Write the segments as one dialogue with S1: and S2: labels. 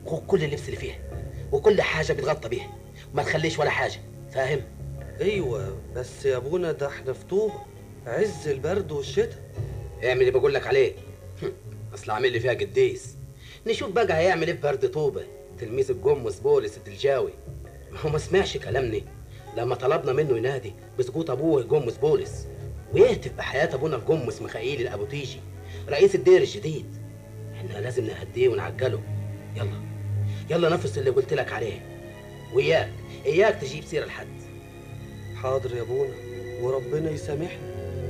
S1: وخد كل اللبس اللي فيها وكل حاجه بتغطى بيها وما تخليش ولا حاجه فاهم
S2: ايوه بس يا ابونا ده احنا في طوبه عز البرد والشتاء
S1: اعمل اللي بقول لك عليه اصل عامل لي فيها قديس نشوف بقى هيعمل ايه في برد طوبه تلميذ الجمس بولس الدلجاوي ما هو ما سمعش كلامني لما طلبنا منه ينادي بسقوط ابوه الجمس بولس ويهتف بحياه ابونا الجمس ميخائيل الابوتيجي رئيس الدير الجديد احنا لازم نهديه ونعجله يلا يلا نفس اللي قلت لك عليه وياك اياك تجيب سيره لحد
S2: حاضر يا ابونا وربنا يسامحني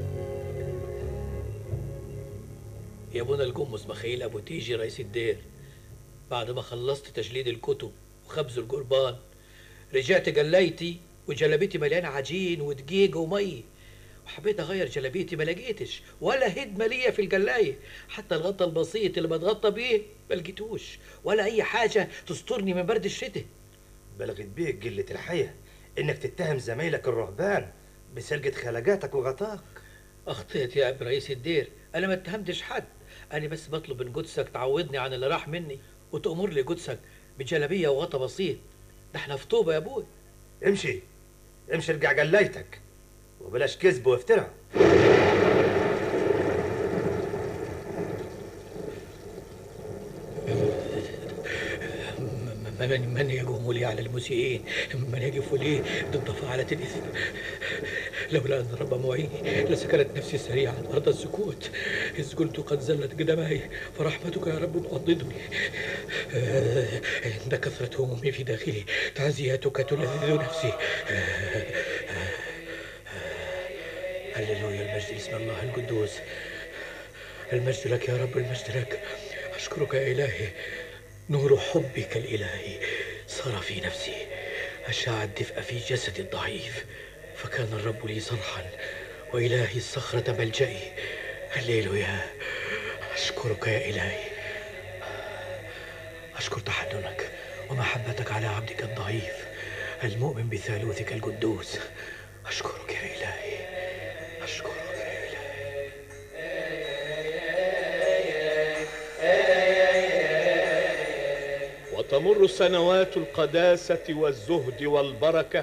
S3: يا ابونا الجمس مخيل ابو تيجي رئيس الدير بعد ما خلصت تجليد الكتب وخبز القربان رجعت جليتي وجلبيتي مليانه عجين ودقيق ومي وحبيت اغير جلبيتي ما لقيتش ولا هدمه ليا في الجلايه حتى الغطا البسيط اللي بتغطى بيه ما لقيتوش ولا اي حاجه تسترني من برد الشتاء
S4: بلغت بيك قلة الحياة إنك تتهم زمايلك الرهبان بسرقة خلقاتك وغطاك
S3: اخطيت يا ابن رئيس الدير انا ما اتهمتش حد انا بس بطلب من قدسك تعوضني عن اللي راح مني وتأمر لي قدسك بجلبيه وغطا بسيط ده احنا في طوبه يا ابوي
S4: امشي امشي ارجع جليتك وبلاش كذب وافتراء
S3: من من يقوم لي على المسيئين من يقف لي ضد فعلة الإثم لولا أن رب معيني لسكنت نفسي سريعا أرض السكوت إذ قلت قد زلت قدماي فرحمتك يا رب تعضدني آه، عند كثرة همومي في داخلي تعزيتك تلذذ نفسي آه، هللويا المجد لاسم الله القدوس المجد لك يا رب المجد لك أشكرك يا إلهي نور حبك الإلهي صار في نفسي أشاع الدفء في جسدي الضعيف فكان الرب لي صرحا وإلهي الصخرة ملجئي هللويا أشكرك يا إلهي أشكر تحننك ومحبتك على عبدك الضعيف المؤمن بثالوثك القدوس أشكرك يا إلهي أشكرك يا إلهي
S5: وتمر سنوات القداسة والزهد والبركة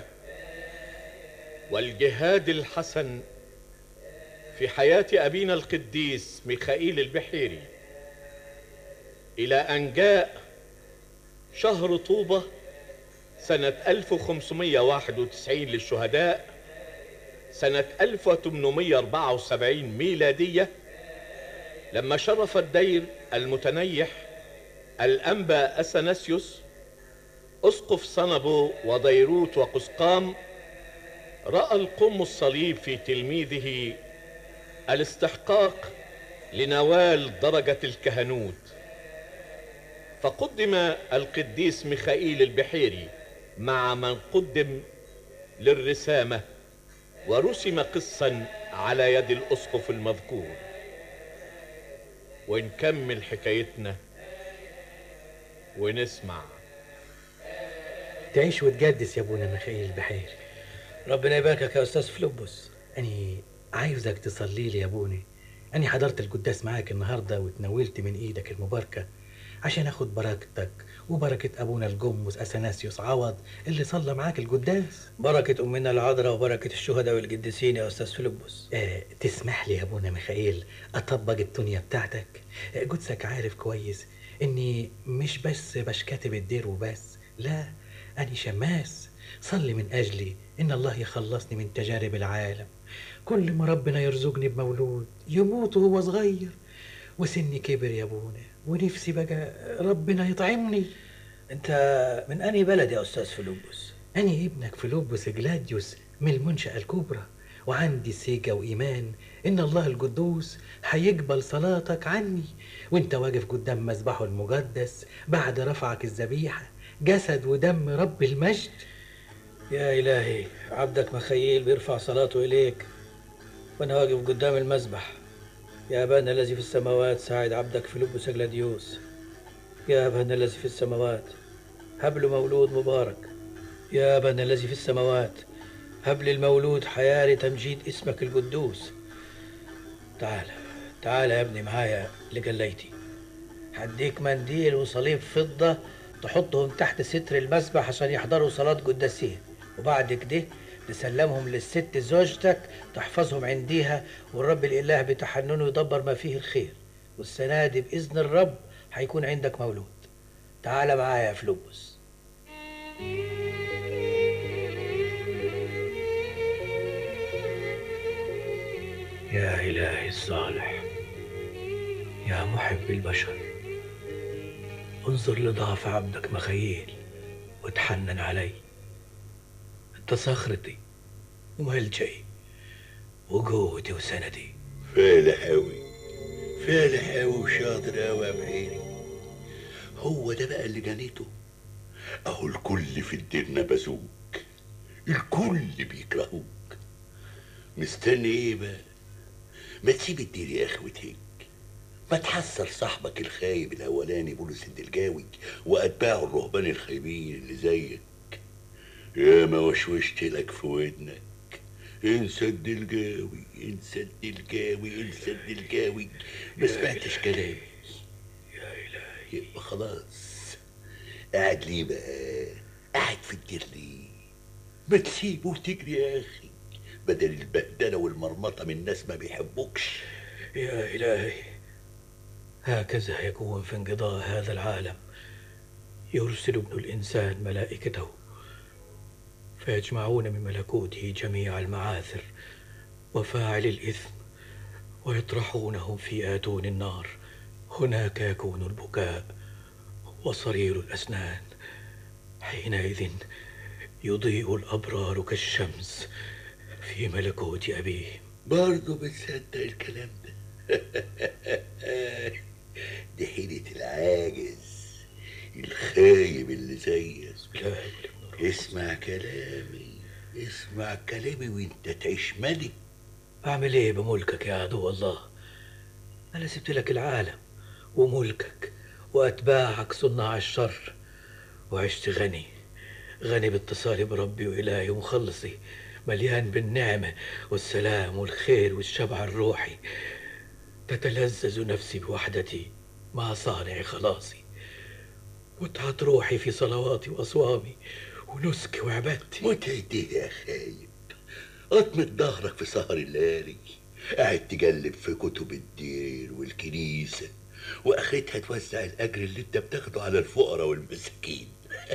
S5: والجهاد الحسن في حياة أبينا القديس ميخائيل البحيري إلى أن جاء شهر طوبة سنة 1591 للشهداء سنة 1874 ميلادية لما شرف الدير المتنيح الأنبا أثناسيوس أسقف صنبو وديروت وقسقام رأى القم الصليب في تلميذه الاستحقاق لنوال درجة الكهنوت فقدم القديس ميخائيل البحيري مع من قدم للرسامة ورسم قصا على يد الأسقف المذكور ونكمل حكايتنا ونسمع
S6: تعيش وتجدس يا ابونا ميخائيل البحيري
S3: ربنا يباركك يا أستاذ فلوبوس
S6: أني عايزك تصلي لي يا ابوني أني حضرت القداس معاك النهاردة وتناولت من إيدك المباركة عشان أخد بركتك وبركة أبونا الجمس أثناسيوس عوض اللي صلى معاك القداس
S3: بركة أمنا العذراء وبركة الشهداء والقديسين يا أستاذ فيلبس
S6: آه تسمح لي يا أبونا ميخائيل أطبق الدنيا بتاعتك آه قدسك عارف كويس إني مش بس بشكتب الدير وبس لا أني شماس صلي من أجلي إن الله يخلصني من تجارب العالم كل ما ربنا يرزقني بمولود يموت وهو صغير وسني كبر يا أبونا ونفسي بقى ربنا يطعمني
S3: أنت من أنهي بلد يا أستاذ فيلبس؟
S6: أنا ابنك فيلبس جلاديوس من المنشأة الكبرى وعندي ثقة وإيمان إن الله القدوس هيقبل صلاتك عني وإنت واقف قدام مذبحه المقدس بعد رفعك الذبيحة جسد ودم رب المجد
S3: يا إلهي عبدك مخيل بيرفع صلاته إليك وأنا واقف قدام المذبح يا أبانا الذي في السماوات ساعد عبدك فيلبس جلاديوس يا أبانا الذي في السماوات هب له مولود مبارك يا أبانا الذي في السماوات هب لي المولود حياة لتمجيد اسمك القدوس تعال تعال يا ابني معايا لجليتي هديك منديل وصليب فضة تحطهم تحت ستر المسبح عشان يحضروا صلاة قداسين وبعد كده تسلمهم للست زوجتك تحفظهم عنديها والرب الإله بتحننه يدبر ما فيه الخير والسنة دي بإذن الرب هيكون عندك مولود تعال معايا يا فلوبس يا إلهي الصالح يا محب البشر انظر لضعف عبدك مخيل وتحنن علي انت صخرتي وملجئي وقوتي وسندي
S7: فالح أوي فالح أوي وشاطر أوي يا بحيري هو ده بقى اللي جنيته أهو الكل في الدير نبذوك الكل بيكرهوك مستني إيه بقى ما تسيب الدير يا أخي وتهج ما تحصل صاحبك الخايب الأولاني بولس الدلجاوي وأتباعه الرهبان الخايبين اللي زيك يا ما وشوشت لك في ودنك انسى الدلجاوي انسى الدلجاوي انسى الدلجاوي ما سمعتش كلامي
S3: يا إلهي
S7: يبقى خلاص قاعد ليه بقى قاعد في الدير ليه ما تسيبه وتجري يا اخي بدل البهدله والمرمطه من ناس ما بيحبوكش
S3: يا إلهي هكذا يكون في انقضاء هذا العالم يرسل ابن الإنسان ملائكته فيجمعون من ملكوته جميع المعاثر وفاعل الإثم ويطرحونهم في آتون النار هناك يكون البكاء وصرير الأسنان حينئذ يضيء الأبرار كالشمس في ملكوت أبيهم
S7: برضه بتصدق الكلام ده دي حيلة العاجز الخايب اللي زيك
S3: لا
S7: اسمع كلامي اسمع كلامي وانت تعيش ملك
S3: أعمل إيه بملكك يا عدو الله أنا سبت لك العالم وملكك وأتباعك صناع الشر وعشت غني غني باتصالي بربي وإلهي ومخلصي مليان بالنعمة والسلام والخير والشبع الروحي تتلذذ نفسي بوحدتي مع صانع خلاصي وتعط روحي في صلواتي وأصوامي ونسكي وعبادتي
S7: متعدي يا خايب أطمت ظهرك في سهر الليالي قاعد تجلب في كتب الدين والكنيسة وآخرتها توزع الأجر اللي أنت بتاخده على الفقراء والمساكين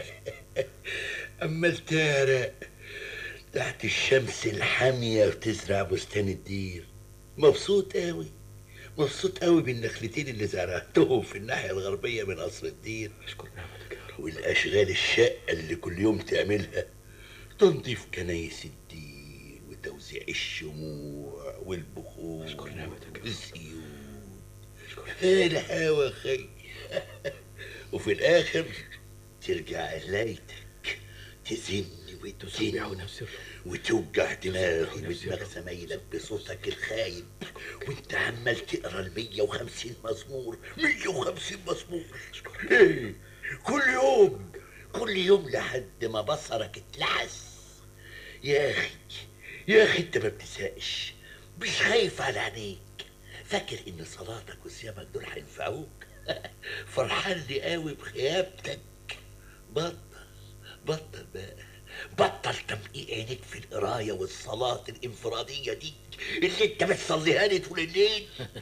S7: أما التارق تحت الشمس الحامية وتزرع بستان الدير مبسوط قوي مبسوط قوي بالنخلتين اللي زرعتهم في الناحية الغربية من قصر الدير
S3: أشكر نعمتك يا رب
S7: والأشغال الشاقة اللي كل يوم تعملها تنظيف كنايس الدين وتوزيع الشموع والبخور
S3: أشكر نعمتك يا رب.
S7: والزيوت
S3: أشكر
S7: الهوا خي وفي الآخر ترجع ليتك تزن
S3: تسبح
S7: وتزن
S3: نفسي الرب
S7: وتوجع دماغي
S3: نفسي
S7: بدماغ
S3: يا رب.
S7: زمايلك بصوتك الخايب وانت عمال تقرا ال 150 مزمور 150 مزمور ايه كل يوم كل يوم لحد ما بصرك اتلحس يا اخي يا اخي انت ما بتساقش مش خايف على عينيك فاكر ان صلاتك وصيامك دول هينفعوك فرحان لي قوي بخيابتك بطل بطل بقى بطل تمقيق عينيك في القرايه والصلاه الانفراديه دي اللي انت بتصليها لي طول الليل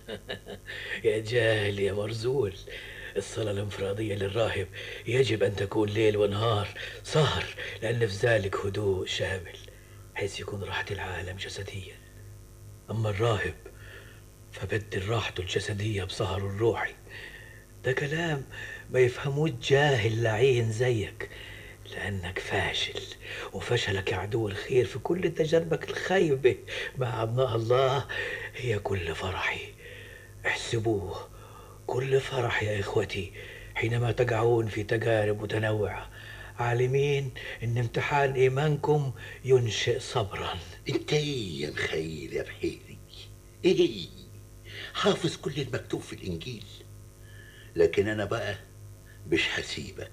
S3: يا جاهل يا مرزول الصلاة الانفرادية للراهب يجب أن تكون ليل ونهار سهر لأن في ذلك هدوء شامل حيث يكون راحة العالم جسديا أما الراهب فبدل راحته الجسدية بسهره الروحي ده كلام ما يفهموه جاهل لعين زيك لأنك فاشل وفشلك يا عدو الخير في كل تجاربك الخايبة مع أبناء الله هي كل فرحي احسبوه كل فرح يا إخوتي حينما تقعون في تجارب متنوعة عالمين أن امتحان إيمانكم ينشئ صبرا
S7: انت ايه يا مخيل يا بحيري ايه حافظ كل المكتوب في الانجيل لكن انا بقى مش هسيبك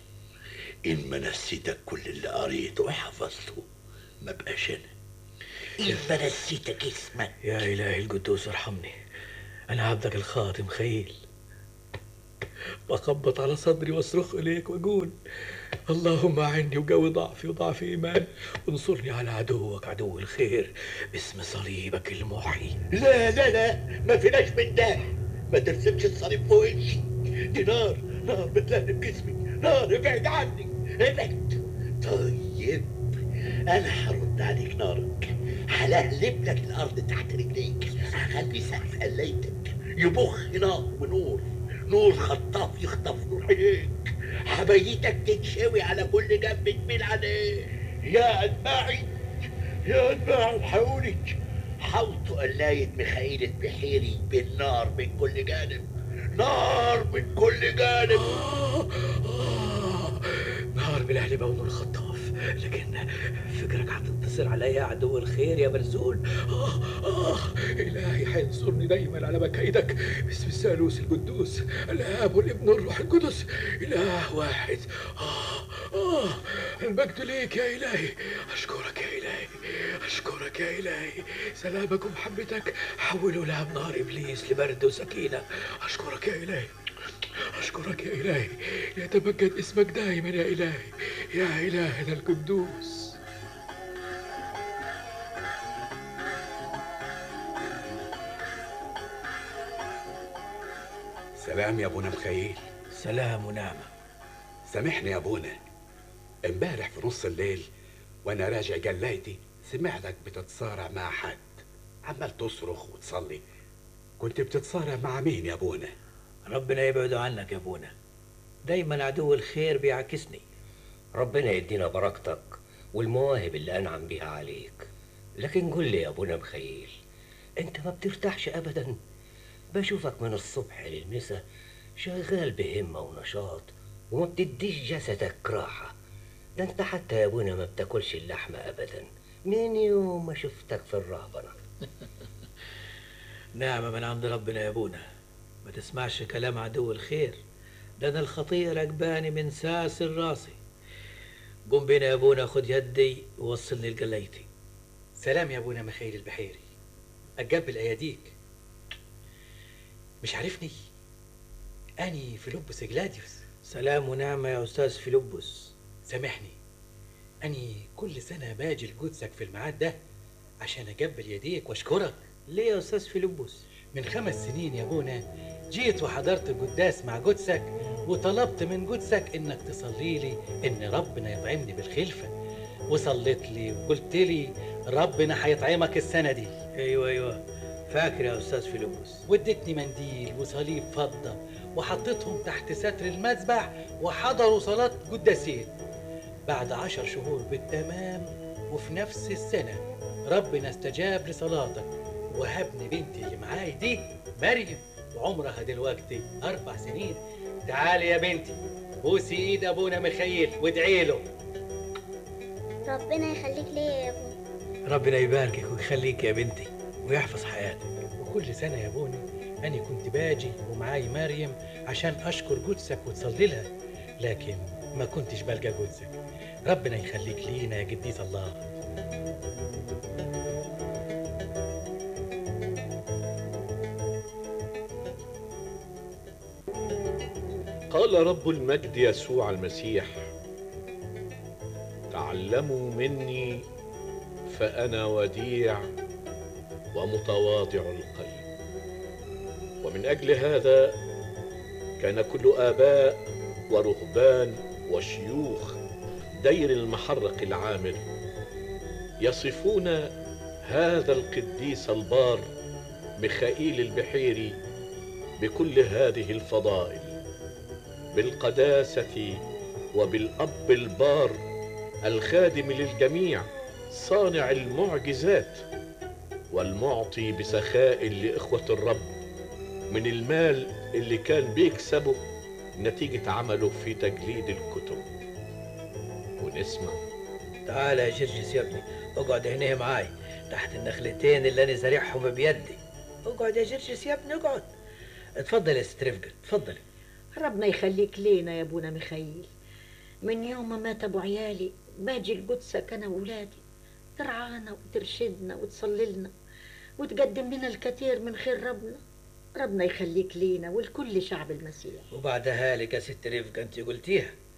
S7: ان ما نسيتك كل اللي قريته وحفظته ما بقاش انا ان ما نسيتك اسمك
S3: يا إلهي القدوس ارحمني أنا عبدك الخاطم خيل بخبط على صدري واصرخ اليك واقول اللهم اعني وقوي ضعفي وضعف ايمان وانصرني على عدوك عدو الخير باسم صليبك المحيي
S7: لا لا لا ما فيناش من ده ما ترسمش الصليب في وشي دي نار نار بتلهب جسمي نار ابعد عني ابعد طيب انا هرد عليك نارك هلهلب لك الارض تحت رجليك هخلي سقف قليتك يبخ نار ونور نور خطاف يخطف نور عينيك هبيتك تتشوي على كل جنب تميل عليه يا اتباعي يا اتباعي الحقوني حوطوا قلاية ميخائيل البحيري بالنار من كل جانب نار من كل جانب
S3: نهار بالهلبة ونور خطاف لكن فكرك هتنتصر عليا يا عدو الخير يا مرزول آه آه إلهي هينصرني دايما على مكايدك باسم الثالوث القدوس الآب والابن والروح القدس إله واحد آه آه المجد ليك يا إلهي أشكرك يا إلهي أشكرك يا إلهي سلامك ومحبتك حولوا لها بنار إبليس لبرد وسكينة أشكرك يا إلهي أشكرك يا إلهي يتمجد اسمك دائما يا إلهي يا إلهنا القدوس
S8: سلام يا ابونا مخيل
S3: سلام ونعمة
S8: سامحني يا ابونا امبارح في نص الليل وانا راجع جلايتي سمعتك بتتصارع مع حد عمال تصرخ وتصلي كنت بتتصارع مع مين يا ابونا
S3: ربنا يبعد عنك يا أبونا دايما عدو الخير بيعكسني
S9: ربنا يدينا بركتك والمواهب اللي أنعم بيها عليك لكن قل لي يا أبونا مخيل أنت ما بترتاحش أبدا بشوفك من الصبح للمسا شغال بهمة ونشاط وما بتديش جسدك راحة ده أنت حتى يا أبونا ما بتاكلش اللحمة أبدا من يوم ما شفتك في الرهبنة
S3: نعمة من عند ربنا يا أبونا ما تسمعش كلام عدو الخير ده أنا الخطية راكباني من ساسر راسي قوم بينا يا أبونا خد يدي ووصلني لقلايتي
S6: سلام يا ابونا مخيل البحيري اتقبل اياديك مش عارفني اني فيلبس جلاديوس
S3: سلام ونعمة يا أستاذ فيلبس
S6: سامحني اني كل سنه باجي لجودسك في الميعاد ده عشان اقبل يديك واشكرك
S3: ليه يا أستاذ فيلبس
S6: من خمس سنين يا ابونا جيت وحضرت القداس مع جودسك وطلبت من جودسك انك تصلي لي ان ربنا يطعمني بالخلفه وصليت لي وقلت لي ربنا هيطعمك السنه دي
S3: أيوة أيوة فاكر يا أستاذ فيلبس
S6: وادتني منديل وصليب فضة وحطيتهم تحت ستر المذبح وحضروا صلاة قداسين بعد عشر شهور بالتمام وفي نفس السنة ربنا استجاب لصلاتك وهبني بنتي اللي معاي دي مريم وعمرها دلوقتي أربع سنين تعالي يا بنتي بوسي إيد أبونا ميخائيل وادعي له
S10: ربنا يخليك ليا يا ابونا
S3: ربنا يباركك ويخليك يا بنتي ويحفظ حياتك
S6: وكل سنة يا بوني أنا كنت باجي ومعاي مريم عشان أشكر جودسك وتصلي لها لكن ما كنتش بلقى جودسك ربنا يخليك لينا يا قديس الله
S5: قال رب المجد يسوع المسيح تعلموا مني فانا وديع ومتواضع القلب ومن اجل هذا كان كل اباء ورهبان وشيوخ دير المحرق العامر يصفون هذا القديس البار ميخائيل البحيري بكل هذه الفضائل بالقداسه وبالاب البار الخادم للجميع صانع المعجزات والمعطي بسخاء لاخوه الرب من المال اللي كان بيكسبه نتيجه عمله في تجليد الكتب ونسمع
S3: تعال يا جرجس يا ابني اقعد هنا معاي تحت النخلتين اللي انا زارعهم بيدي اقعد يا جرجس يا ابني اقعد اتفضل يا ست رفقة اتفضلي
S11: ربنا يخليك لينا يا ابونا ميخائيل من يوم ما مات ابو عيالي باجي لقدسك انا واولادي ترعانا وترشدنا وتصلي لنا وتقدم لنا الكثير من خير ربنا ربنا يخليك لينا ولكل شعب المسيح
S3: وبعدها لك يا ست رفقة انت قلتيها